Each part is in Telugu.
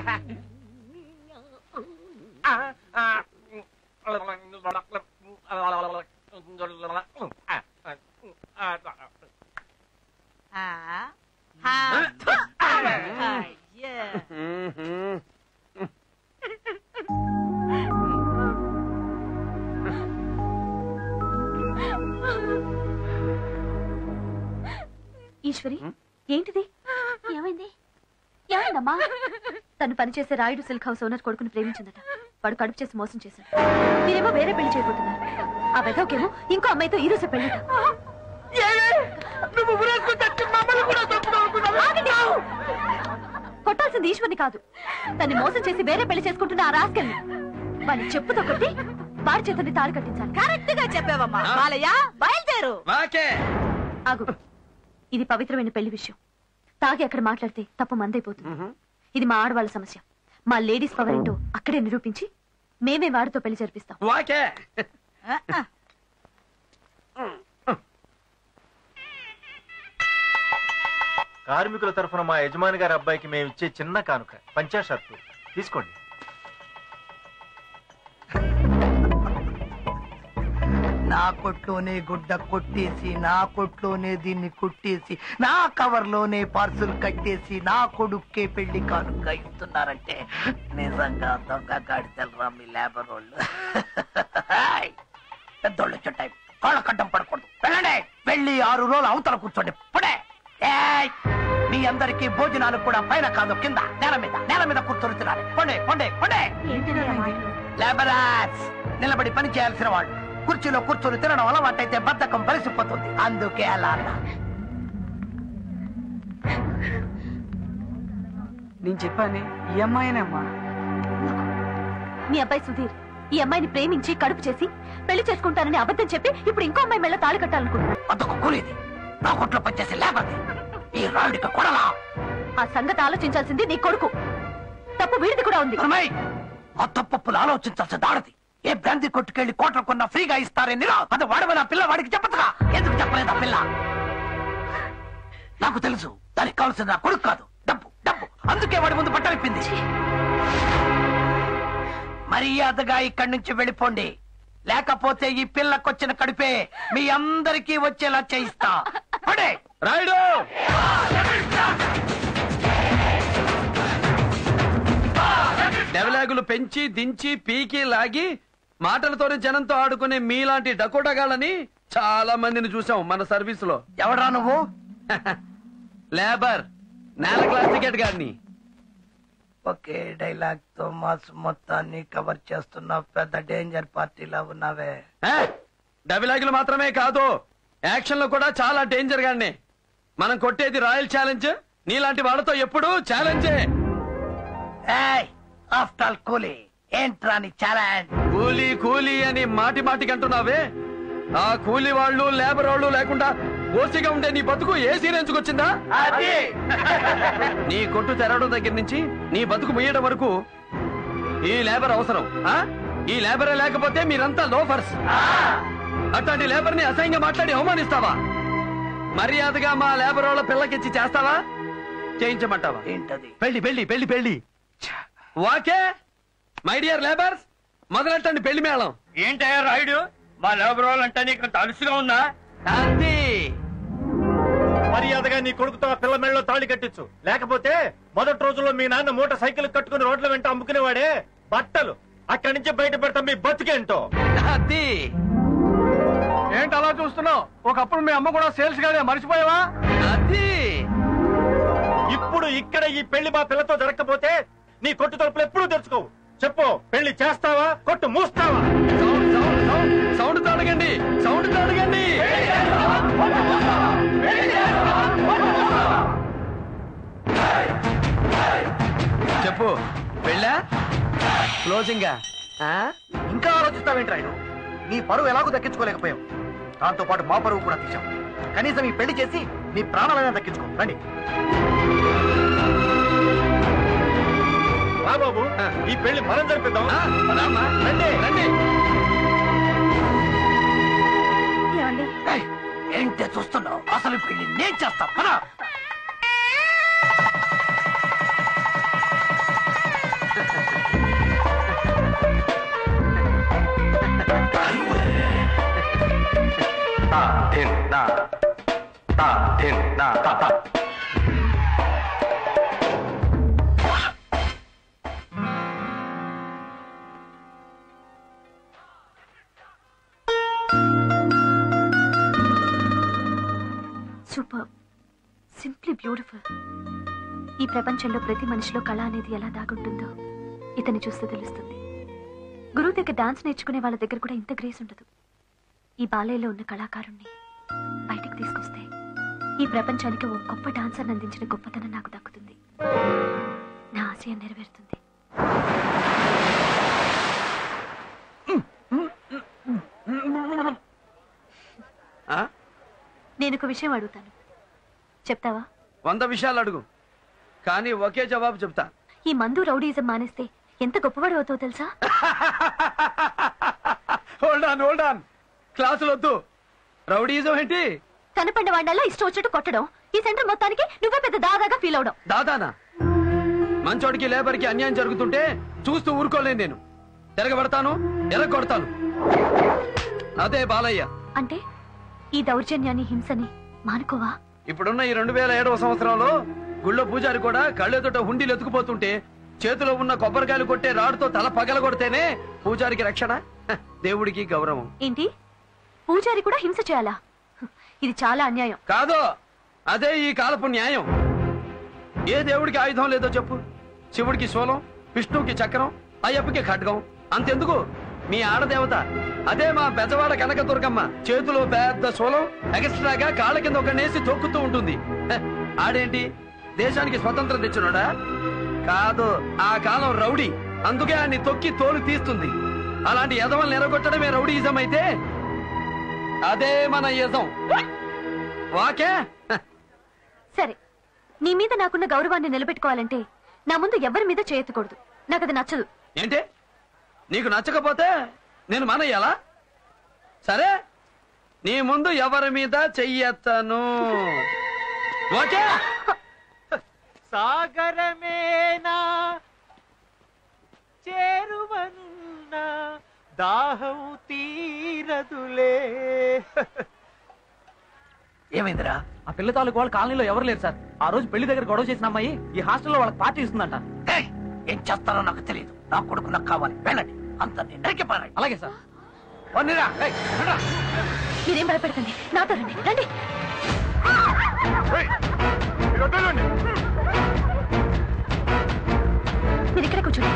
ఆ, హా, థు, అయ్యా. ఈశ్వరి ఏంటిది ఏమైంది ఏమైందమ్మా తను పనిచేసే రాయుడు సిల్క్ హౌస్ ఓనర్ కొడుకుని ప్రేమించిందట వాడు కడుపు చేసి మోసం చేశాడు మీరేమో వేరే పెళ్లి చేయబోతున్నారు ఆ వెదవకేమో ఇంకో అమ్మాయితో ఈ రోజు పెళ్లిట ఆగండి! కొట్టాల్సింది ఈశ్వరిని కాదు తన్ని మోసం చేసి వేరే పెళ్లి చేసుకుంటున్న ఆ రాస్కెల్ని వాడిని చెప్పుతో కొట్టి వాడి చేతుల్ని తాడు కట్టించాలి కరెక్ట్ గా చెప్పావమ్మా బాలయ్య బయలుదేరు వాకే ఆగు ఇది పవిత్రమైన పెళ్లి విషయం తాగి అక్కడ మాట్లాడితే తప్పు మందైపోతుంది ఇది మా ఆడవాళ్ళ సమస్య మా లేడీస్ పవర్ ఏంటో అక్కడే నిరూపించి మేమే వాడితో పెళ్లి జరిపిస్తాం వాకే ఆ, ఆ. కార్మికుల తరఫున మా యజమాని గారి అబ్బాయికి మేము ఇచ్చే చిన్న కానుక పంచా షర్టు తీసుకోండి నా కొట్లోనే గుడ్డ కొట్టేసి నా కొట్లోనే దీన్ని కుట్టేసి నా కవర్లోనే పార్సుల్ కట్టేసి నా కొడుక్కే పెళ్లి కానుక ఇస్తున్నారంటే నిజంగా దొంగ గాడిదలరా మీ లేబర్ వాళ్ళు హాయ్! పెద్దోళ్ళు చుట్టాయి కాళ్ళ కడ్డం పడకూడదు వెళ్ళండి వెళ్ళి ఆరు రోజులు అవతల కూర్చోండి పడే ఏయ్! మీ అందరికీ భోజనాలు కూడా పైన కాదు కింద నేల మీద నేల మీద కూర్చొని తినాలి పొండే పొండే పొండే లేబరాస్ నిలబడి పని చేయాల్సిన వాళ్ళు కుర్చీలో కూర్చొని తినడం అలవాటైతే బద్ధకం బలిసిపోతుంది అందుకే అలా అన్నా. నేను చెప్పాను ఈ అమ్మాయినేమ్మా మీ అబ్బాయి సుధీర్ ఈ అమ్మాయిని ప్రేమించి కడుపు చేసి పెళ్లి చేసుకుంటానని అబద్ధం చెప్పి ఇప్పుడు ఇంకో అమ్మాయి మెళ్ళ తాళి కట్టాలనుకుంటున్నాడు బతుకు కూలిది నా కొట్లో పనిచేసి లేబర్ది ఈ రాయుడికి కొడలా ఆ సంగతి ఆలోచించాల్సింది నీ కొడుకు తప్పు వీడిది కూడా ఉంది అమ్మాయి ఆ తప్పప్పులు ఆలోచించాల్సి దాడది ఏ బ్రాంతి కొట్టుకెళ్లి కోట్ల కొన్న ఫ్రీగా ఇస్తారే నిరా అది వాడమని ఆ పిల్ల వాడికి చెప్పదుగా ఎందుకు చెప్పలేదు ఆ పిల్ల నాకు తెలుసు దానికి కావాల్సింది నా కొడుకు కాదు డబ్బు డబ్బు అందుకే వాడి ముందు పట్టలిప్పింది మర్యాదగా ఇక్కడి నుంచి వెళ్ళిపోండి లేకపోతే ఈ పిల్లకొచ్చిన కడిపే మీ అందరికీ వచ్చేలా చేయిస్తా పడే రాయుడు డెవలాగులు పెంచి దించి పీకి లాగి మాటలతోనే జనంతో ఆడుకునే మీలాంటి డకోటగాళ్ళని చాలా మందిని చూసాం మన సర్వీస్ లో ఎవడ్రా నువ్వు లేబర్ నేల క్లాస్ టికెట్ గారిని ఒకే డైలాగ్ తో మాస్ మొత్తాన్ని కవర్ చేస్తున్న పెద్ద డేంజర్ పార్టీలా ఉన్నావే డబిలాగులు మాత్రమే కాదు యాక్షన్ లో కూడా చాలా డేంజర్ గానే మనం కొట్టేది రాయల్ ఛాలెంజ్ నీలాంటి వాళ్ళతో ఎప్పుడు ఛాలెంజే ఆఫ్టర్ ఆల్ కూలీ ఏంట్రా నీ ఛాలెంజ్ కూలీ కూలీ అని మాటి మాటికి అంటున్నావే ఆ కూలీ వాళ్ళు లేబర్ వాళ్ళు లేకుండా ఓసిగా ఉండే నీ బతుకు ఏ సీరెంచుకొచ్చిందా నీ కొట్టు తెరవడం దగ్గర నుంచి నీ బతుకు ముయ్యడం వరకు ఈ లేబర్ అవసరం ఆ ఈ లేబరే లేకపోతే మీరంతా లోఫర్స్ అట్లాంటి లేబర్ ని అసహ్యంగా మాట్లాడి అవమానిస్తావా మర్యాదగా మా లేబర్ వాళ్ళ పిల్లకిచ్చి చేస్తావా చేయించమంటావా ఏంటది పెళ్లి పెళ్లి పెళ్లి పెళ్లి వాకే మై డియర్ లేబర్స్ మొదలెట్టండి పెళ్లి మేళం ఏంటయ్యా రాయుడు మా లేబర్ వాళ్ళంటే నీకు తలుసుగా ఉందా అది మర్యాదగా నీ కొడుకుతో ఆ పిల్ల మెళ్ళలో తాళి కట్టించు లేకపోతే మొదటి రోజుల్లో మీ నాన్న మూట సైకిల్ కట్టుకుని రోడ్ల వెంట అమ్ముకునేవాడే బట్టలు అక్కడి నుంచి బయట పెడతాం మీ బతికేంటో అది ఏంటి అలా చూస్తున్నావు ఒకప్పుడు మీ అమ్మ కూడా సేల్స్ గానే మర్చిపోయావా అది ఇప్పుడు ఇక్కడ ఈ పెళ్లి మా పిల్లతో జరగకపోతే నీ కొట్టు తలుపులు ఎప్పుడూ తెరుచుకోవు చెప్పు పెళ్లి చేస్తావా కొట్టు మూస్తావా సౌండ్ సౌండ్ సౌండ్ సౌండ్ తాడగండి సౌండ్ తాడగండి చెప్పు పెళ్ళా క్లోజింగ్ ఇంకా ఆలోచిస్తావేంట్రా ఆయన నీ పరువు ఎలాగో దక్కించుకోలేకపోయావు దాంతో పాటు మా పరువు కూడా తీసాం కనీసం ఈ పెళ్లి చేసి నీ ప్రాణాలైనా దక్కించుకో రండి రా బాబు ఈ పెళ్లి మనం జరిపిద్దాం రండి రండి ఏమండి ఏయ్, ఏంటే చూస్తున్నావు అసలు ఈ పెళ్లి నేను చేస్తా పద దా తా ధిన్ దా తా తా సూపర్ సింప్లీ బ్యూటిఫుల్ ఈ ప్రపంచంలో ప్రతి మనిషిలో కళ అనేది ఎలా దాగుంటుందో ఇతన్ని చూస్తే తెలుస్తుంది గురువు దగ్గర డాన్స్ నేర్చుకునే వాళ్ళ దగ్గర కూడా ఇంత గ్రేస్ ఉండదు ఈ బాలయ్యలో ఉన్న కళాకారుణ్ణి బయటికి తీసుకొస్తే ఈ ప్రపంచానికి ఓ గొప్ప డాన్సర్ అందించిన గొప్పతనం నాకు దక్కుతుంది నా ఆశయం నెరవేరుతుంది ఆ? నేను ఒక విషయం అడుగుతాను చెప్తావా వంద విషయాలు అడుగు కానీ ఒకే జవాబు చెప్తా ఈ మందు రౌడీజం మానేస్తే ఎంత గొప్పవాడు అవుతావు తెలుసా హోల్డ్ ఆన్ హోల్డ్ ఆన్ క్లాసులు వద్దు రౌడీజం ఏంటి కనపడిన వాడినల్లా ఇష్టం వచ్చినట్టు కొట్టడం ఈ సెంటర్ మొత్తానికి నువ్వే పెద్ద దాదాగా ఫీల్ అవడం దాదానా మంచోడికి లేబర్కి అన్యాయం జరుగుతుంటే చూస్తూ ఊరుకోలేను నేను తిరగబడతాను ఎరగొడతాను అదే బాలయ్య అంటే ఈ దౌర్జన్యాన్ని హింసని మానుకోవా ఇప్పుడున్న ఈ రెండు వేల ఏడవ సంవత్సరంలో గుళ్ళో పూజారి కూడా కళ్ళెదుట హుండీలు ఎత్తుకుపోతుంటే చేతిలో ఉన్న కొబ్బరికాయలు కొట్టే రాడుతో తల పగల కొడితేనే పూజారికి రక్షణ హ, దేవుడికి గౌరవం ఏంటి పూజారి కూడా హింస చేయాలా హ్, ఇది చాలా అన్యాయం కాదు అదే ఈ కాలపు న్యాయం ఏ దేవుడికి ఆయుధం లేదో చెప్పు శివుడికి శూలం విష్ణువుకి చక్రం అయ్యప్పకి ఖడ్గం అంతెందుకు మీ ఆడదేవత అదే మా బెజవాడ కనక దుర్గమ్మ చేతిలో పెద్ద శూలం ఎక్స్ట్రాగా కాళ్ళ కింద ఒక నేసి తొక్కుతూ ఉంటుంది హ, ఆడేంటి దేశానికి స్వతంత్రం తెచ్చినోడా కాదు ఆ కాలం రౌడీ అందుకే ఆయన్ని తొక్కి తోలు తీస్తుంది అలాంటి యజమల్ని నెరగొట్టడమే రౌడీయిజం అయితే అదే మన యజం వాకే హ, సరే నీ మీద నాకున్న గౌరవాన్ని నిలబెట్టుకోవాలంటే నా ముందు ఎవరి మీద చేయెత్తకూడదు నాకు అది నచ్చదు ఏంటి నీకు నచ్చకపోతే నేను మానేయాలా సరే నీ ముందు ఎవరి మీద చెయ్యెత్తను ఓకే సాగరమేనా చేరువనున్నా దాహం తీరదులే ఏమైందిరా ఆ పిల్ల తాలూకు వాళ్ళ కాలనీలో ఎవరు లేరు సార్ ఆ రోజు పెళ్లి దగ్గర గొడవ చేసిన అమ్మాయి ఈ హాస్టల్లో వాళ్ళకి పార్టీ ఇస్తుందంట ఏయ్, ఏం చేస్తారో నాకు తెలియదు నా కొడుకు నాకు కావాలి వెళ్ళండి అంత నరికి పారండి అలాగే సార్ వన్నీరా, ఏయ్, రండ్రా. మీరేం భయపడకండి నాతో రండి రండి మీరు ఇక్కడే కూర్చోండి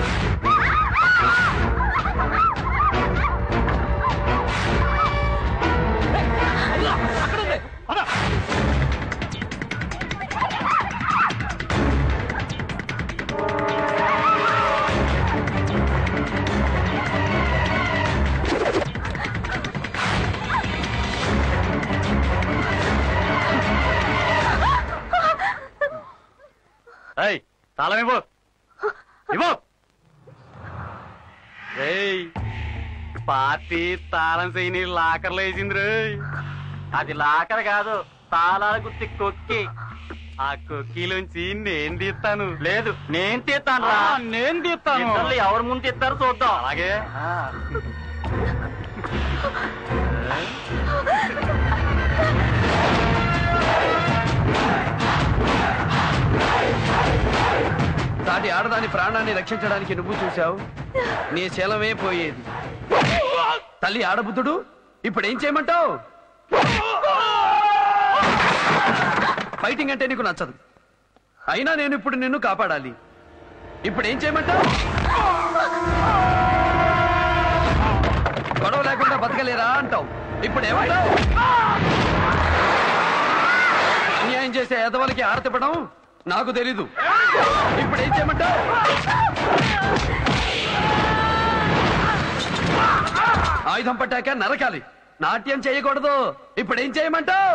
ఏయ్ తాళం ఇవ్వు ఇవ్వు ఏయ్ పార్టీ తాళం చేయని లాకర్లో వేసింది రోయ్ అది లాకర్ కాదు తాళాల గుర్తి కొక్కి ఆ కొక్కిలోంచి నేను తీస్తాను లేదు నేను తీస్తాను రా నేను తీస్తాను ఎవరు ముందు తీస్తారో చూద్దాం అలాగే సాటి ఆడదాని ప్రాణాన్ని రక్షించడానికి నువ్వు చూశావు నీ శీలమే పోయేది తల్లి ఆడబుద్ధుడు ఇప్పుడు ఏం చేయమంటావు ఫైటింగ్ అంటే నీకు నచ్చదు అయినా నేను ఇప్పుడు నిన్ను కాపాడాలి ఇప్పుడు ఏం చేయమంటావు గొడవ లేకుండా బతకలేరా అంటావు ఇప్పుడు ఏమంటావు అన్యాయం చేసే ఎదవలకి ఆరతిపడం నాకు తెలీదు ఇప్పుడు ఏం చేయమంటావు ఆయుధం పట్టాక నరకాలి నాట్యం చేయకూడదు ఇప్పుడు ఏం చేయమంటావు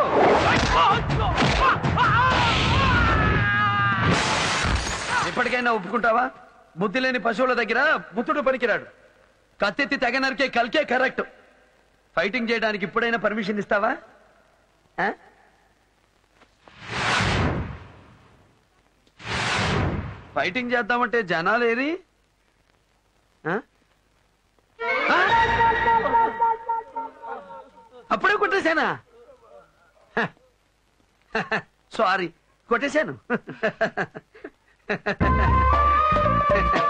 ఇప్పటికైనా ఒప్పుకుంటావా బుద్ధి లేని పశువుల దగ్గర బుద్ధుడు పనికిరాడు కత్తెత్తి తెగ నరికే కల్కే కరెక్ట్ ఫైటింగ్ చేయడానికి ఇప్పుడైనా పర్మిషన్ ఇస్తావా ఆ? ఫైటింగ్ చేద్దామంటే జనాలు ఏరి ఆ? ఆ? అప్పుడే కొట్టేశానా సారీ కొట్టేశాను